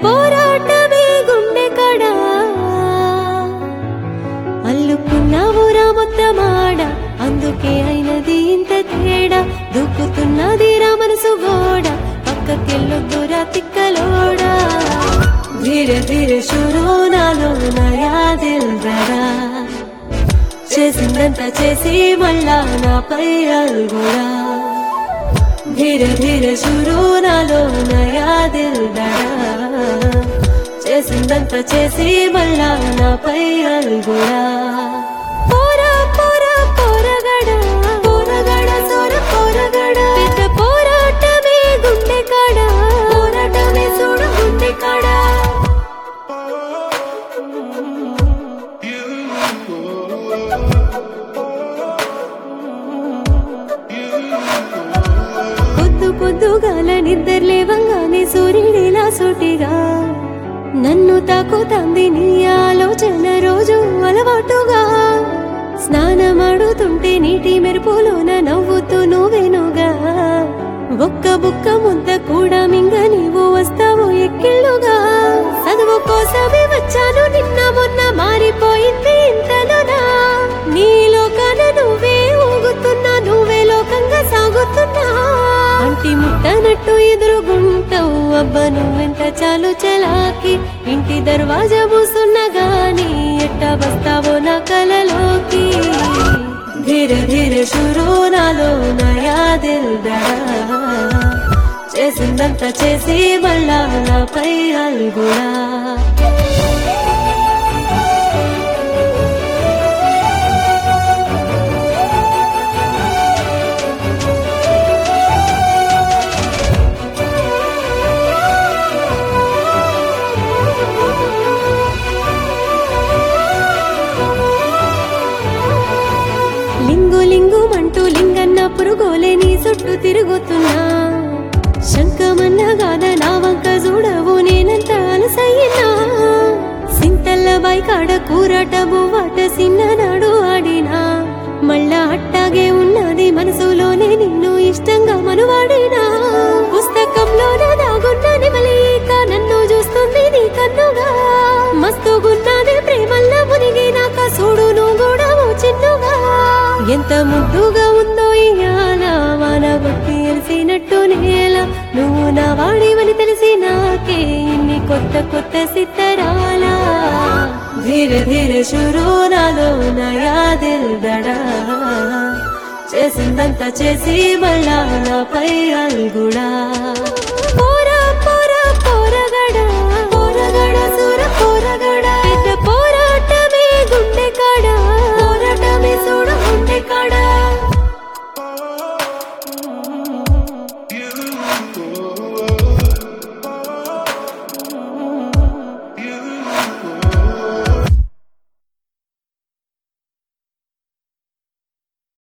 పోరాటమే గుండె కడా అల్లుకున్నావురా మొత్తమాడ అందుకే అయినది ఇంత తేడా దూకుతున్నది రా మనసు గోడ పక్కకెళ్ళొద్దురా తిక్కలోడా ధీరే ధీరే షురూ నాలో నయా దిల్ దరా చేసిందంతా చేసి మళ్ళా నాపై అల్గుడా ధీరే ధీరే షురూ నాలో నయా దిల్ దరా చేసిందంతా చేసి మళ్ళా నాపై అల్గుడా పోరా పోరా పోరగడ పోరగడ సోర పోరగడ పెద్ద పోరాటమే గుండె కాడ పోరాటమే చూడు గుండె కాడ పొద్దు పొద్దుగాల నిద్ర లేవంగానే సూర్యుడిలా సూటిగా నన్ను తాకుతంది నీ ఆలోచన రోజు అలవాటుగా స్నానమాడుతుంటే నీటి మెరుపులోన నవ్వుతూ నువ్వెనుగా ఒక్క బుక్క ముద్ద కూడా మింగ నీవు వస్తావు ఎక్కిళ్ళుగా చదువు కోసమే వచ్చాను నిన్న మొన్న మారిపోయింది ఇంతలోనా నీలో కన నువ్వే ఊగుతున్నా నువ్వే లోకంగా సాగుతున్నా అంటి ముట్టనట్టు ఎదురుగుంటావు అబ్బ నువ్వెంత చాలు చలాకి ఇంటి దర్వాజా మూసున్నా గాని ఎట్టా వస్తావో నా కలలోకి ధీరే ధీరే షురూ నాలో నయా దిల్ దడా చేసిందంతా చేసి మళ్ళా నాపై అల్గుడా లింగు లింగుమంటూ లింగన్న పురుగోలే నీ చుట్టూ తిరుగుతున్నా శంఖమన్నగాన నా వంక చూడవు నేనంత అలసయ్యినా సింతల్ల బైకాడ కూరట బువ్వాట సిన్ననాడు ఆడినా మళ్ళా అట్టాగే ఉన్నది మనసులోనే నిన్ను ఇష్టంగా మనువాడినా పుస్తకంలోనే దాగున్న నిమలేక నన్ను చూస్తుంది నీ కన్నుగా మస్తుగున్నది ప్రేమల్ల మునిగినాక చూడు నువ్వు కూడా ఓ చిన్నుగా ఎంత ముద్దుగా ఉందో ఇయాల వాన బట్టి ఎలిసినట్టు నేల నువ్వు నా వాడివని తెలిసి నాకే ఇన్ని కొత్త కొత్త సిత్తరాల ధీరే ధీరే షురూ నాలో నయా దిల్ దడా చేసిందంతా చేసి మళ్ళా నాపై అల్గుడా